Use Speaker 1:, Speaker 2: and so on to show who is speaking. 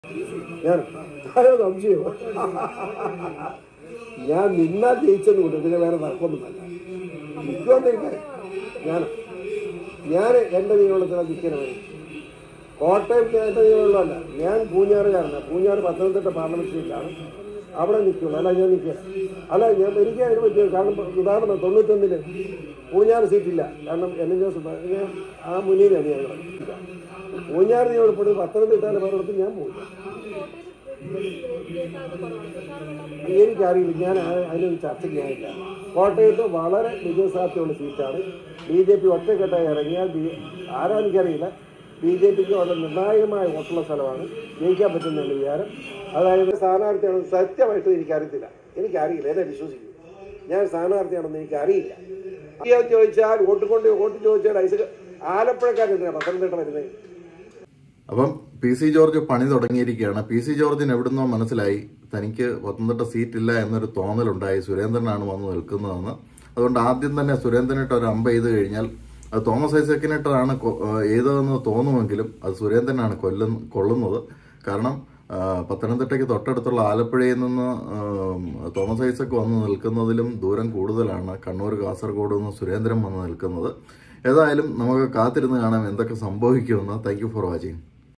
Speaker 1: ഞാൻ ആരോ സംശയം ഞാൻ നിന്നാൽ ജയിച്ചെന്ന് കൂട്ടും പിന്നെ വേറെ തർക്കമൊന്നുമല്ല നിൽക്കുമെന്നിരിക്കാൻ ഞാൻ ഞാൻ എൻ്റെ നിയമത്തിലാണ് നിൽക്കുന്നത് കോട്ടയം ഞാൻ എൻ്റെ നിയമമുള്ളതല്ല ഞാൻ പൂഞ്ഞാറുകാരനാണ് പൂഞ്ഞാറ് പത്തനംതിട്ട പാർലമെന്റ് സീറ്റിലാണ് അവിടെ നിൽക്കുള്ളൂ അല്ല ഞാൻ നിൽക്കുക അല്ല ഞാൻ എനിക്ക് അതിന് പറ്റിയ കാരണം ഉദാഹരണം തൊണ്ണൂറ്റൊന്നില് പൂഞ്ഞാറ് സീറ്റില്ല കാരണം എൻ എൻ ജോസഫ് ഞാൻ ആ മുന്നിലാണ് ഞങ്ങൾ പൂഞ്ഞാറ് നിയമപ്പെടുന്നത് പത്തനംതിട്ടയിലെ പലയിടത്തും ഞാൻ പോയി എനിക്കറിയില്ല ഞാൻ ആ- അതിനൊന്നും ചർച്ച ചെയ്യാനില്ല കോട്ടയത്ത് വളരെ വിജയസാധ്യതയുള്ള സീറ്റാണ് ബി ജെ പി ഒറ്റക്കെട്ടായി ഇറങ്ങിയാൽ ബി- ആരാ എനിക്കറിയില്ല ബി ജെ പിക്ക് വളരെ നിർണായകമായ വോട്ടുള്ള സ്ഥലമാണ് ജയിക്കാൻ പറ്റുന്ന വിചാരം അതായത് സ്ഥാനാർത്ഥിയാണെന്ന് സത്യമായിട്ട് എനിക്കറിയത്തില്ല എനിക്കറിയില്ല എന്നെ വിശ്വസിക്കും ഞാൻ സ്ഥാനാർത്ഥിയാണെന്ന് എനിക്കറിയില്ല അറിയാൻ ചോദിച്ചാൽ വോട്ട് കൊണ്ട് വോട്ട് ചോദിച്ചാൽ ഐസ് ആലപ്പുഴക്കാരെന്തിനാണ് പത്തനംതിട്ട വരുന്നത്
Speaker 2: അപ്പം പി സി ജോർജ് പണി തുടങ്ങിയിരിക്കുകയാണ് പി സി ജോർജിന് എവിടുന്നോ മനസ്സിലായി തനിക്ക് പത്തനംതിട്ട സീറ്റില്ല എന്നൊരു തോന്നലുണ്ടായി സുരേന്ദ്രനാണ് വന്ന് നിൽക്കുന്നതെന്ന് അതുകൊണ്ട് ആദ്യം തന്നെ സുരേന്ദ്രനിട്ട് ഒരു അമ്പ ചെയ്ത് കഴിഞ്ഞാൽ അത് തോമസ് ഐസക്കിനിട്ടാണ് ഏതെന്ന് തോന്നുമെങ്കിലും അത് സുരേന്ദ്രനാണ് കൊല്ലുന്ന കൊള്ളുന്നത് കാരണം ആ, പത്തനംതിട്ടയ്ക്ക് തൊട്ടടുത്തുള്ള ആലപ്പുഴയിൽ നിന്ന് ആം, തോമസ് ഐസക്ക് വന്ന് നിൽക്കുന്നതിലും ദൂരം കൂടുതലാണ് കണ്ണൂർ കാസർഗോഡ് നിന്ന് സുരേന്ദ്രൻ വന്ന് നിൽക്കുന്നത് ഏതായാലും നമുക്ക് കാത്തിരുന്ന് കാണാം എന്തൊക്കെ സംഭവിക്കുമെന്ന് താങ്ക് യു ഫോർ വാച്ചിങ്